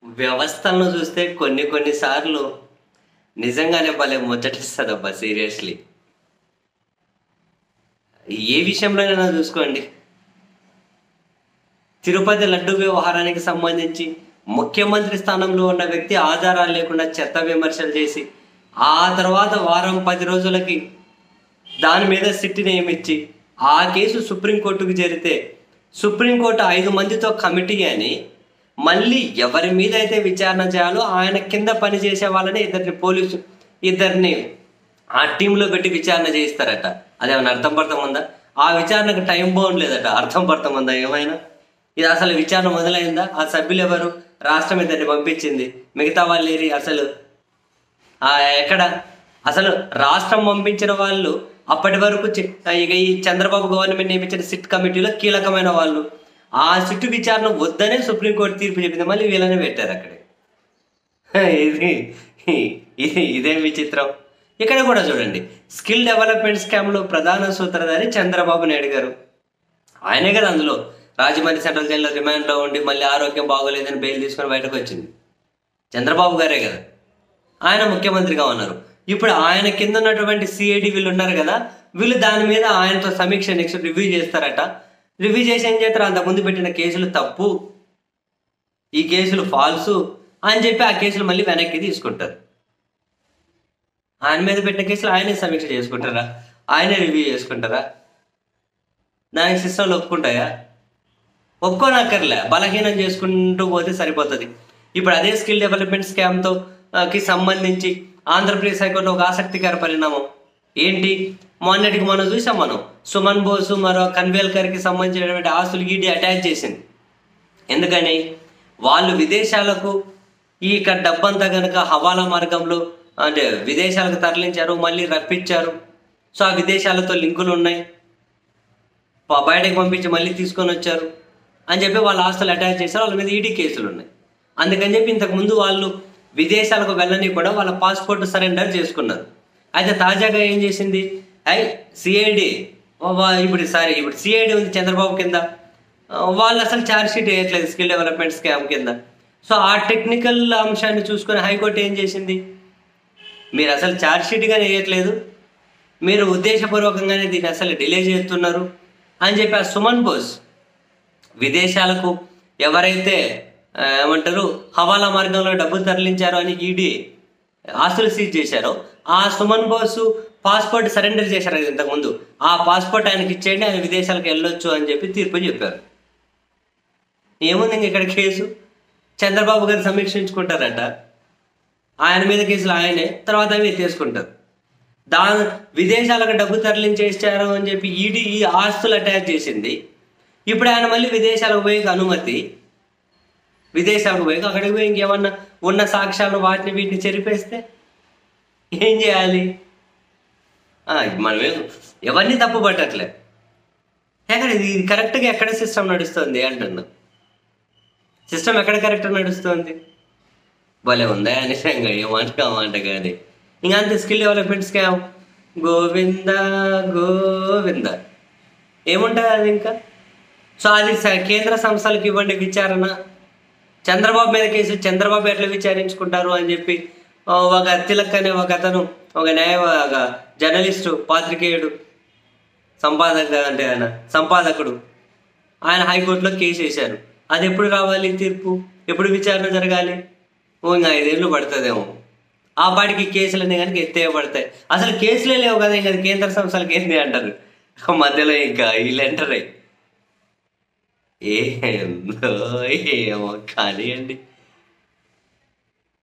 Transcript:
వ్యవస్థలను చూస్తే కొన్ని కొన్ని సార్లు నిజంగానే భలే ముచ్చటిస్తుందబ్బా సీరియస్లీ ఏ విషయంలోనైనా చూసుకోండి తిరుపతి లడ్డు వ్యవహారానికి సంబంధించి ముఖ్యమంత్రి స్థానంలో ఉన్న వ్యక్తి ఆధారాలు లేకుండా చెత్త విమర్శలు చేసి ఆ తర్వాత వారం పది రోజులకి దాని మీద సిట్ నియమించి ఆ కేసు సుప్రీంకోర్టుకు చేరితే సుప్రీంకోర్టు ఐదు మందితో కమిటీ అని మళ్ళీ ఎవరి మీద అయితే విచారణ చేయాలో ఆయన కింద పనిచేసే వాళ్ళని ఇద్దరిని పోలీసు ఇద్దరిని ఆ టీంలో పెట్టి విచారణ చేయిస్తారట అదేమైనా అర్థం పర్థం ఉందా ఆ విచారణకు టైం బౌండ్ లేదట అర్థం పర్థం ఉందా ఏమైనా ఇది అసలు విచారణ మొదలైందా ఆ సభ్యులు ఎవరు రాష్ట్రం ఇద్దరిని పంపించింది మిగతా వాళ్ళు ఏరి అసలు ఆ ఎక్కడ అసలు రాష్ట్రం పంపించిన వాళ్ళు అప్పటి వరకు చి- ఇక ఈ చంద్రబాబు గవర్నమెంట్ నియమించిన సిట్ కమిటీలో కీలకమైన వాళ్ళు ఆ సిట్ విచారణ వద్దనే సుప్రీంకోర్టు తీర్పు చెప్పింది మళ్ళీ వీళ్ళనే పెట్టారు అక్కడే ఇది ఇది ఇదేం విచిత్రం ఇక్కడ కూడా చూడండి స్కిల్ డెవలప్మెంట్ స్కామ్లో ప్రధాన సూత్రధారి చంద్రబాబు నాయుడు గారు ఆయనే కదా అందులో రాజమండ్రి సెంట్రల్ జైల్లో రిమాండ్లో ఉండి మళ్ళీ ఆరోగ్యం బాగోలేదని బెయిల్ తీసుకొని బయటకు వచ్చింది చంద్రబాబు గారే కదా ఆయన ముఖ్యమంత్రిగా ఉన్నారు ఇప్పుడు ఆయన కింద ఉన్నటువంటి సిఐడి వీళ్ళు ఉన్నారు కదా వీళ్ళు దాని మీద ఆయనతో సమీక్ష నెక్స్ట్ రివ్యూ చేస్తారట రివ్యూ చేసి ఏం చేస్తారు అంతకుముందు పెట్టిన కేసులు తప్పు ఈ కేసులు ఫాల్సు అని చెప్పి ఆ కేసులు మళ్ళీ వెనక్కి తీసుకుంటారు ఆయన మీద పెట్టిన కేసులు ఆయనే సమీక్ష చేసుకుంటారా ఆయనే రివ్యూ చేసుకుంటారా దానికి సిస్టంలో ఒప్పుకుంటాయా ఒప్పుకోనక్కర్లే బలహీనం చేసుకుంటూ పోతే సరిపోతుంది ఇప్పుడు అదే స్కిల్ డెవలప్మెంట్ స్కామ్తో ఆ, కి సంబంధించి ఆంధ్రప్రదేశ్ హైకోర్టులో ఒక ఆసక్తికర పరిణామం ఏంటి మొన్నటికి మనం చూసాం మనం సుమన్ బోసు మరో కన్వేల్కర్కి సంబంధించినటువంటి ఆస్తులు ఈడీ అటాచ్ చేసింది ఎందుకని వాళ్ళు విదేశాలకు ఈ ఇక్కడ డబ్బంతా కనుక హవాలా మార్గంలో అంటే విదేశాలకు తరలించారు మళ్ళీ రప్పించారు సో ఆ విదేశాలతో లింకులు ఉన్నాయి ప- బయటకు పంపించి మళ్ళీ తీసుకొని వచ్చారు అని చెప్పి వాళ్ళ ఆస్తులు అటాచ్ చేశారు వాళ్ళ మీద ఈడీ కేసులు ఉన్నాయి అందుకని చెప్పి ఇంతకు ముందు వాళ్ళు విదేశాలకు వెళ్ళని కూడా వాళ్ళ పాస్పోర్ట్ సరెండర్ చేసుకున్నారు అయితే తాజాగా ఏం చేసింది ఐ సిఐడి ఇప్పుడు సారీ ఇప్పుడు సిఐడి ఉంది చంద్రబాబు కింద ఆ, వాళ్ళు అసలు ఛార్జ్ షీట్ వేయట్లేదు స్కిల్ డెవలప్మెంట్ స్కామ్ కింద సో ఆ టెక్నికల్ అంశాన్ని చూసుకొని హైకోర్టు ఏం చేసింది మీరు అసలు ఛార్జ్ షీట్గానే వేయట్లేదు మీరు ఉద్దేశపూర్వకంగానే దీన్ని అసలు డిలే చేస్తున్నారు అని చెప్పి ఆ సుమన్ బోస్ విదేశాలకు ఎవరైతే ఆ, ఏమంటారు హవాలా మార్గంలో డబ్బులు తరలించారో అని ఈడీ ఆస్తులు సీజ్ చేశారో ఆ సుమన్ బోసు పాస్పోర్ట్ సరెండర్ చేశారు కదా ఇంతకుముందు ఆ పాస్పోర్ట్ ఆయనకి ఇచ్చేయండి ఆయన విదేశాలకు వెళ్ళొచ్చు అని చెప్పి తీర్పు చెప్పారు ఏముంది ఇంక ఇక్కడ కేసు చంద్రబాబు గారు సమీక్షించుకుంటారట ఆయన మీద కేసులు ఆయనే తర్వాత అవి ఎత్తేసుకుంటారు దా విదేశాలకు డబ్బు తరలించేసారు అని చెప్పి ఈడీ ఈ ఆస్తులు అటాచ్ చేసింది ఇప్పుడు ఆయన మళ్ళీ విదేశాలకు పోయి అనుమతి విదేశాలకు పోయి అక్కడికి పోయి ఇంకేమన్నా ఉన్న సాక్ష్యాలను వాటిని వీటిని చెరిపేస్తే ఏం చేయాలి ఆ, మనం ఏం- ఎవరిని తప్పు పట్టట్లే ఎక్కడ ఇది ఇది కరెక్ట్గా ఎక్కడ సిస్టమ్ నడుస్తుంది అంటున్నా సిస్టమ్ ఎక్కడ కరెక్ట్ నడుస్తుంది భలే ఉందా నిజంగా ఏమంట మాట కానీ ఇంకా అంతే skill development scam Govinda Govinda ఏముంటుంది అది ఇంకా సో అది స- కేంద్ర సంస్థలకు ఇవ్వండి విచారణ చంద్రబాబు మీద కేసు చంద్రబాబు ఎట్లా విచారించుకుంటారు అని చెప్పి ఆ, ఒక తిలక్ అనే ఒక అతను ఒక న్యాయ ఒక జర్నలిస్టు పాత్రికేయుడు సంపాదక అంటే ఆయన సంపాదకుడు ఆయన హైకోర్టులో కేసు వేశారు అది ఎప్పుడు రావాలి తీర్పు ఎప్పుడు విచారణ జరగాలి ఓ ఇంకా ఐదేళ్ళు పడుతుందేమో ఆ పాటికి కేసులన్నీ కనుక ఎత్తేయబడతాయి అసలు కేసులే లేవు కదా ఇంకా కేంద్ర సంస్థలకు ఏంది అంటారు మధ్యలో ఇంకా వీళ్ళు ఎంటరే ఏందో ఏమో కానివ్వండి